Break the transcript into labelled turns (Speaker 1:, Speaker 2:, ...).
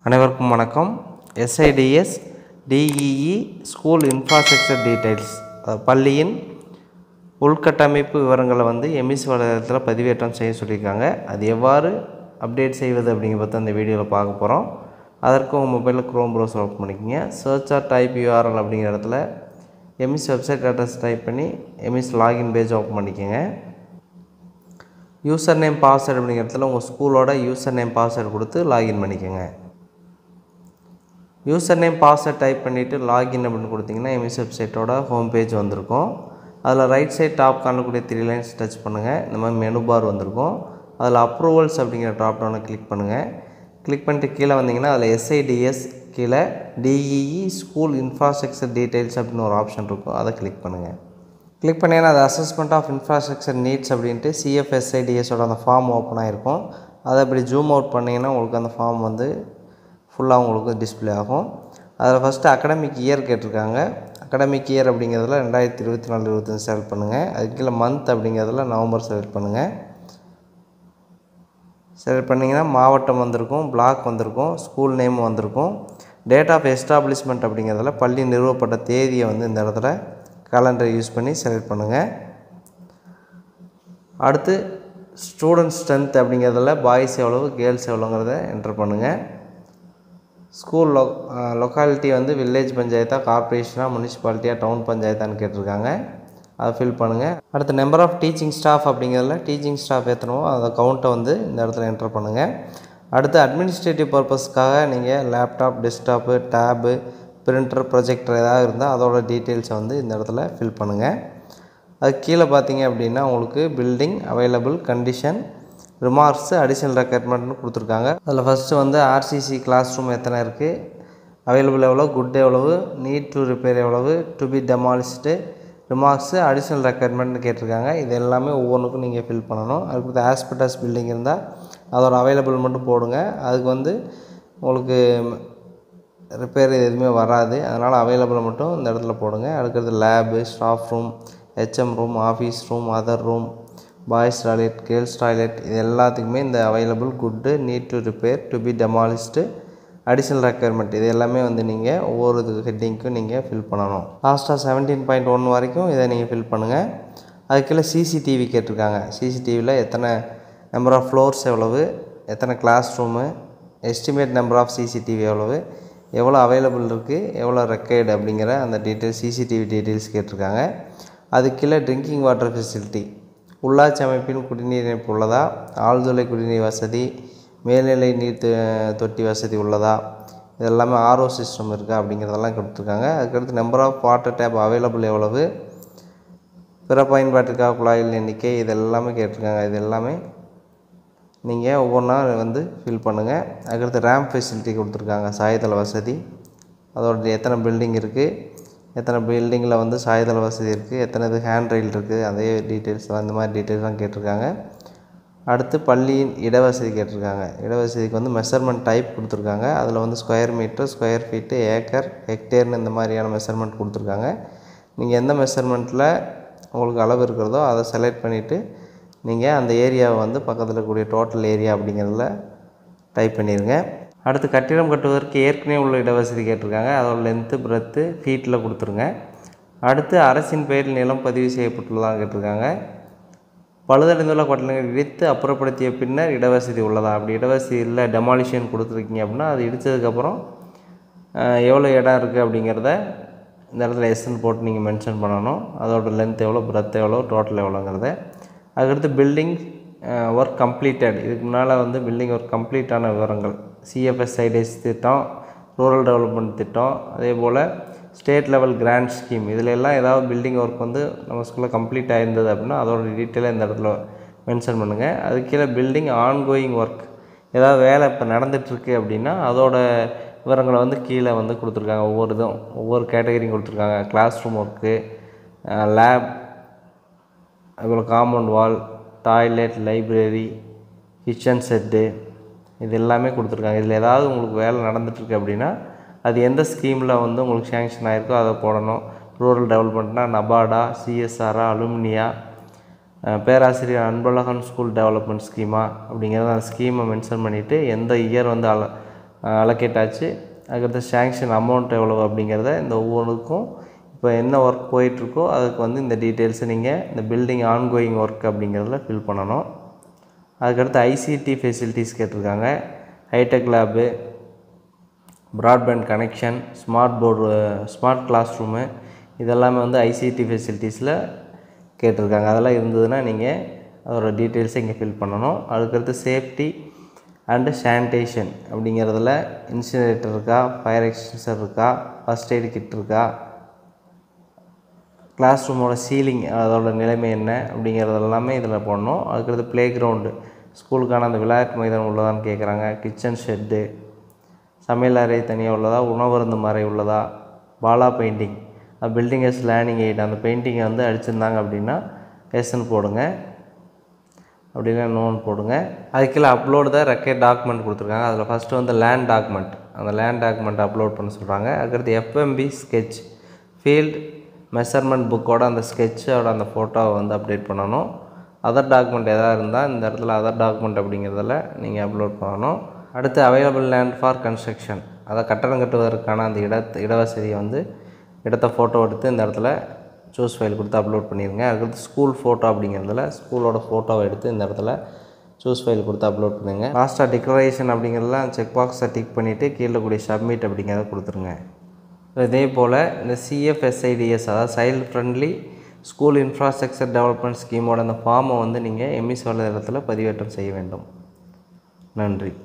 Speaker 1: அனைவருக்கும் வணக்கம் SIDS DEE school infrastructure details பள்ளியின் உள்கட்டமைப்பு விவரங்களை வந்து எம்இசி வலைதளத்தில் பதிவேற்றம் செய்ய சொல்லியிருக்காங்க அது எவ்வாறு அப்டேட் செய்வது அப்படிங்கிற பற்றி அந்த வீடியோவில் பார்க்க போகிறோம் அதற்கு உங்கள் மொபைலில் க்ரோம் ப்ரௌசர் ஓப்பன் பண்ணிக்கோங்க சர்ச் ஆர் டைப் யூஆர்எல் அப்படிங்கிற இடத்துல எம்இஸ் வெப்சைட் அட்ரஸ் டைப் பண்ணி எம்இஸ் லாகின் பேஜ் ஓப்பன் பண்ணிக்கோங்க யூசர் நேம் பாஸ்வேர்டு அப்படிங்கிற இடத்துல உங்கள் ஸ்கூலோட யூசர் நேம் பாஸ்வேர்டு கொடுத்து லாகின் பண்ணிக்கோங்க யூசர் நேம் பாஸ்வேர்ட் டைப் பண்ணிவிட்டு லாகின் அப்படின்னு கொடுத்தீங்கன்னா எம்எஸ் வெப்சைட்டோட ஹோம் பேஜ் வந்திருக்கும் அதில் ரைட் சைட் டாப் காணக்கூடிய த்ரீ லைன்ஸ் டச் பண்ணுங்கள் இந்த மாதிரி மெனு பார் வந்திருக்கும் அதில் அப்ரூவல்ஸ் அப்படிங்கிற ட்ராப் டவுனை கிளிக் பண்ணுங்கள் கிளிக் பண்ணிட்டு கீழே வந்தீங்கன்னா அதில் எஸ்ஐடிஎஸ் கீழே டிஇஇ ஸ்கூல் இன்ஃப்ராஸ்ட்ரக்சர் டீட்டெயில்ஸ் அப்படின்னு ஒரு ஆப்ஷன் இருக்கும் அதை கிளிக் பண்ணுங்கள் கிளிக் பண்ணிங்கன்னா அது அசஸ்மெண்ட் ஆஃப் இன்ஃப்ராஸ்ட்ரக்சர் நீட்ஸ் அப்படின்ட்டு சிஎஃப்எஸ்ஐடிஎஸோட அந்த ஃபார்ம் ஓப்பன் ஆகிருக்கும் அதை அப்படி ஜூம் அவுட் பண்ணிங்கன்னா உங்களுக்கு அந்த ஃபார்ம் வந்து ஃபுல்லாக உங்களுக்கு டிஸ்ப்ளே ஆகும் அதில் ஃபஸ்ட்டு அகடமிக் இயர் கேட்டிருக்காங்க அகடமிக் இயர் அப்படிங்கிறதுல ரெண்டாயிரத்தி இருபத்தி நாலு இருபத்தஞ்சு செலக்ட் பண்ணுங்கள் அதுக்கு கீழே மந்த் அப்படிங்கிறதுல நவம்பர் செலக்ட் பண்ணுங்கள் செலக்ட் பண்ணிங்கன்னா மாவட்டம் வந்திருக்கும் பிளாக் வந்திருக்கும் ஸ்கூல் நேம் வந்திருக்கும் டேட் ஆஃப் எஸ்டாப்ளிஷ்மெண்ட் அப்படிங்கிறதுல பள்ளி நிறுவப்பட்ட தேதியை வந்து இந்த இடத்துல கேலண்டர் யூஸ் பண்ணி செலக்ட் பண்ணுங்கள் அடுத்து ஸ்டூடெண்ட் ஸ்ட்ரென்த் அப்படிங்கிறதுல பாய்ஸ் எவ்வளவு கேர்ள்ஸ் எவ்வளோங்கிறத என்டர் பண்ணுங்கள் ஸ்கூல் லொ லொக்காலிட்டி வந்து வில்லேஜ் பஞ்சாயத்தா கார்ப்பரேஷனாக முனிசிபாலிட்டியாக டவுன் பஞ்சாயத்தான்னு கேட்டிருக்காங்க அதை ஃபில் பண்ணுங்கள் அடுத்து நம்பர் ஆஃப் டீச்சிங் ஸ்டாஃப் அப்படிங்கிறதுல டீச்சிங் ஸ்டாஃப் எத்தனவோ அந்த கவுண்ட்டை வந்து இந்த இடத்துல என்டர் பண்ணுங்கள் அடுத்து அட்மினிஸ்ட்ரேட்டிவ் பர்பஸ்க்காக நீங்கள் laptop desktop tab printer projector ஏதாவது இருந்தால் அதோட டீட்டெயில்ஸை வந்து இந்த இடத்துல ஃபில் பண்ணுங்கள் அது கீழே பார்த்தீங்க அப்படின்னா உங்களுக்கு building available condition remarks additional ரெக்குயர்மெண்ட்னு கொடுத்துருக்காங்க அதில் ஃபஸ்ட்டு வந்து ஆர்சிசி கிளாஸ் ரூம் எத்தனை இருக்குது அவைலபிள் எவ்வளோ குட் எவ்வளவு நீட் டு ரிப்பேர் எவ்வளவு to be demolished remarks additional ரெக்குயர்மெண்ட்னு கேட்டிருக்காங்க இது எல்லாமே ஒவ்வொன்றுக்கும் நீங்கள் ஃபில் பண்ணணும் அதுக்கு ஆஸ்பெட்டாஸ் பில்டிங் இருந்தால் அதோட அவைலபிள் மட்டும் போடுங்க அதுக்கு வந்து உங்களுக்கு ரிப்பேர் எதுவுமே வராது அதனால் அவைலபிள் மட்டும் இந்த இடத்துல போடுங்க அடுக்கிறது lab staff room HM room office room other room boys toilet girls toilet இது எல்லாத்துக்குமே இந்த available good need to repair to be demolished additional requirement இது எல்லாமே வந்து நீங்கள் ஒவ்வொரு இது ஹெட்டிங்க்கும் நீங்கள் ஃபில் பண்ணணும் லாஸ்ட்டாக செவன்டீன் பாயிண்ட் ஒன் வரைக்கும் இதை நீங்கள் ஃபில் பண்ணுங்கள் அதுக்குள்ளே சிசிடிவி கேட்டிருக்காங்க சிசிடிவியில் எத்தனை நம்பர் ஆஃப் ஃப்ளோர்ஸ் எவ்வளவு எத்தனை class room estimate number of CCTV எவ்வளவு எவ்வளோ அவைலபிள் இருக்குது எவ்வளோ ரெக்கைடு அப்படிங்கிற அந்த டீட்டெயில்ஸ் சிசிடிவி டீட்டெயில்ஸ் கேட்டிருக்காங்க அதுக்கு கீழே ட்ரிங்கிங் வாட்டர் ஃபெசிலிட்டி உள்ளாட்சி அமைப்பின் குடிநீர் இணைப்பு உள்ளதா ஆழ்துளை குடிநீர் வசதி மேல்நிலை நீர் தொட்டி வசதி உள்ளதா இது எல்லாமே ஆர்ஓ சிஸ்டம் இருக்கா அப்படிங்கிறதெல்லாம் கொடுத்துருக்காங்க அதுக்கடுத்து number of water tap available எவ்வளவு பிற பயன்பாட்டுக்காக குழாயில் எண்ணிக்கை இது எல்லாமே கேட்டிருக்காங்க இது எல்லாமே நீங்கள் ஒவ்வொன்றா வந்து ஃபில் பண்ணுங்கள் அதுக்கடுத்து ரேம்ப் ஃபெசிலிட்டி கொடுத்துருக்காங்க சாயதள வசதி அதோட எத்தனை பில்டிங் இருக்குது எத்தனை பில்டிங்கில் வந்து சாயதள வசதி இருக்குது எத்தனை இது ஹேண்ட் ரயில் இருக்குது அதே டீட்டெயில்ஸ்லாம் இந்த மாதிரி டீட்டெயில்ஸ்லாம் கேட்டிருக்காங்க அடுத்து பள்ளியின் இடவசதி கேட்டிருக்காங்க இடவசதிக்கு வந்து மெஷர்மெண்ட் டைப் கொடுத்துருக்காங்க அதில் வந்து square metre square feet acre ஹெக்டேர்னு இந்த மாதிரியான மெஷர்மெண்ட் கொடுத்துருக்காங்க நீங்கள் எந்த மெஷர்மெண்ட்டில் உங்களுக்கு அளவு இருக்கிறதோ அதை செலக்ட் பண்ணிவிட்டு நீங்கள் அந்த ஏரியாவை வந்து பக்கத்தில் இருக்கக்கூடிய டோட்டல் ஏரியா அப்படிங்கிறதுல டைப் பண்ணிடுங்க அடுத்து கட்டிடம் கட்டுவதற்கு ஏற்கனவே உள்ள இடவசதி கேட்டிருக்காங்க அதோட லென்த்து பிரெத்து ஃபீட்டில் கொடுத்துருங்க அடுத்து அரசின் பெயரில் நிலம் பதிவு செய்யப்பட்டுள்ளதாக கேட்டிருக்காங்க பழுதடைந்துள்ள கட்டணங்கள் இடித்து அப்புறப்படுத்திய பின்னர் இடவசதி உள்ளதா அப்படி இடவசதி இல்லை டெமாலிஷன் கொடுத்துருக்கீங்க அப்படின்னா அது இடித்ததுக்கப்புறம் எவ்வளோ இடம் இருக்குது அப்படிங்கிறத இந்த இடத்துல எஸ்ன்னு போட்டு நீங்கள் மென்ஷன் பண்ணணும் அதோட லென்த் எவ்வளோ பிரெத் எவ்வளோ டோட்டல் எவ்வளோங்கிறத அதுக்கடுத்து பில்டிங் ஒர்க் கம்ப்ளீட்டட் இதுக்கு முன்னால் வந்து பில்டிங் ஒர்க் கம்ப்ளீட்டான விவரங்கள் சிஎஃப்எஸ்ஐடிஎஸ் திட்டம் ரூரல் டெவலப்மெண்ட் திட்டம் அதே போல் ஸ்டேட் லெவல் கிராண்ட் ஸ்கீம் இதில் எல்லாம் ஏதாவது பில்டிங் ஒர்க் வந்து நம்ம ஸ்கூலில் கம்ப்ளீட் ஆயிருந்தது அப்படின்னா அதோட டீட்டெயிலாக இந்த இடத்துல மென்ஷன் பண்ணுங்கள் அது கீழே பில்டிங் ஆன்கோயிங் ஒர்க் ஏதாவது வேலை இப்போ நடந்துகிட்ருக்கு அப்படின்னா அதோட விவரங்களை வந்து கீழே வந்து கொடுத்துருக்காங்க ஒவ்வொரு இதுவும் ஒவ்வொரு கேட்டகரியும் கொடுத்துருக்காங்க கிளாஸ் ரூம் ஒர்க்கு லேப் அதுபோல் compound wall toilet library kitchen shed இது எல்லாமே கொடுத்துருக்காங்க இதில் ஏதாவது உங்களுக்கு வேலை நடந்துகிட்ருக்கு அப்படின்னா அது எந்த ஸ்கீமில் வந்து உங்களுக்கு சேங்ஷன் ஆகிருக்கோ அதை போடணும் ரூரல் டெவலப்மெண்ட்னா நபார்டா சிஎஸ்ஆரா அலுமினியா பேராசிரியர் அன்பழகன் ஸ்கூல் டெவலப்மெண்ட் ஸ்கீமா அப்படிங்கிறத அந்த ஸ்கீமை மென்ஷன் பண்ணிவிட்டு எந்த இயர் வந்து அல அலோகேட் ஆச்சு அதுக்கடுத்து சேங்ஷன் அமௌண்ட் எவ்வளோ அப்படிங்கிறத இந்த ஒவ்வொன்றுக்கும் இப்போ என்ன ஒர்க் போயிட்டுருக்கோ அதுக்கு வந்து இந்த டீட்டெயில்ஸை நீங்கள் இந்த பில்டிங் ஆன்கோயிங் ஒர்க் அப்படிங்கிறதுல ஃபில் பண்ணணும் அதுக்கடுத்து ஐசிடி ஃபெசிலிட்டிஸ் கேட்டிருக்காங்க hitech lab broadband connection smart board smart class room இதெல்லாமே வந்து ஐசிடி ஃபெசிலிட்டிஸில் கேட்டிருக்காங்க அதெல்லாம் இருந்ததுன்னா நீங்கள் அதோட டீட்டெயில்ஸை இங்கே ஃபில் பண்ணணும் அதுக்கடுத்து சேஃப்டி அண்டு சானிடேஷன் அப்படிங்கிறதுல இன்சினரேட்டர் இருக்கா ஃபயர் எக்ஸ்டென்சர் இருக்கா ஃபஸ்ட் எய்ட் கிட் இருக்கா கிளாஸ் ரூமோட சீலிங் அதோட நிலைமை என்ன அப்படிங்கிறது எல்லாமே இதில் போடணும் அதுக்கடுத்து ப்ளே கிரவுண்டு ஸ்கூலுக்கான அந்த விளையாட்டு மைதானம் உள்ளதான்னு கேட்குறாங்க கிச்சன் ஷெட்டு சமையல் அறை தனியாக உள்ளதா உணவருந்து மறை உள்ளதா BALA painting building as learning aid அந்த பெயிண்டிங்கை வந்து அடிச்சிருந்தாங்க அப்படின்னா எஸ்ன்னு போடுங்க அப்படின்னா நோன் போடுங்க அதுக்கீழே அப்லோடு தான் ரெக்கே டாக்குமெண்ட் கொடுத்துருக்காங்க அதில் ஃபஸ்ட்டு வந்து லேண்ட் டாக்குமெண்ட் அந்த லேண்ட் டாக்குமெண்ட் அப்லோட் பண்ண சொல்கிறாங்க அதுக்கடுத்து எஃப்எம்பி ஸ்கெட்ச் ஃபீல்ட் மெஷர்மெண்ட் புக்கோட அந்த ஸ்கெட்சோட அந்த ஃபோட்டோவை வந்து அப்டேட் பண்ணணும் அதர் டாக்குமெண்ட் எதாவது இருந்தால் இந்த இடத்துல அதர் டாக்குமெண்ட் அப்படிங்கிறதுல நீங்கள் அப்லோட் பண்ணணும் அடுத்து அவைலபிள் லேண்ட் ஃபார் கன்ஸ்ட்ரக்ஷன் அதை கட்டடம் கட்டுவதற்கான அந்த இட இடவசதியை வந்து இடத்த ஃபோட்டோ எடுத்து இந்த இடத்துல சூஸ் ஃபைல் கொடுத்து அப்லோட் பண்ணிடுங்க அதுக்கடுத்து ஸ்கூல் ஃபோட்டோ அப்படிங்கிறதுல ஸ்கூலோட ஃபோட்டோவை எடுத்து இந்த இடத்துல சூஸ் ஃபைல் கொடுத்து அப்லோட் பண்ணுங்கள் லாஸ்ட்டாக டிக்ளரேஷன் அப்படிங்கிறதுல செக் பாக்ஸை டிக் பண்ணிவிட்டு கீழே கூடிய சப்மிட் அப்படிங்கிறத கொடுத்துருங்க இதே போல் இந்த சிஎஃப்எஸ்ஐடிஎஸ் அதாவது child friendly school infrastructure development ஸ்கீமோட அந்த ஃபார்மை வந்து நீங்கள் எம்இஸ் வலைதளத்தில் பதிவேற்றம் செய்ய வேண்டும் நன்றி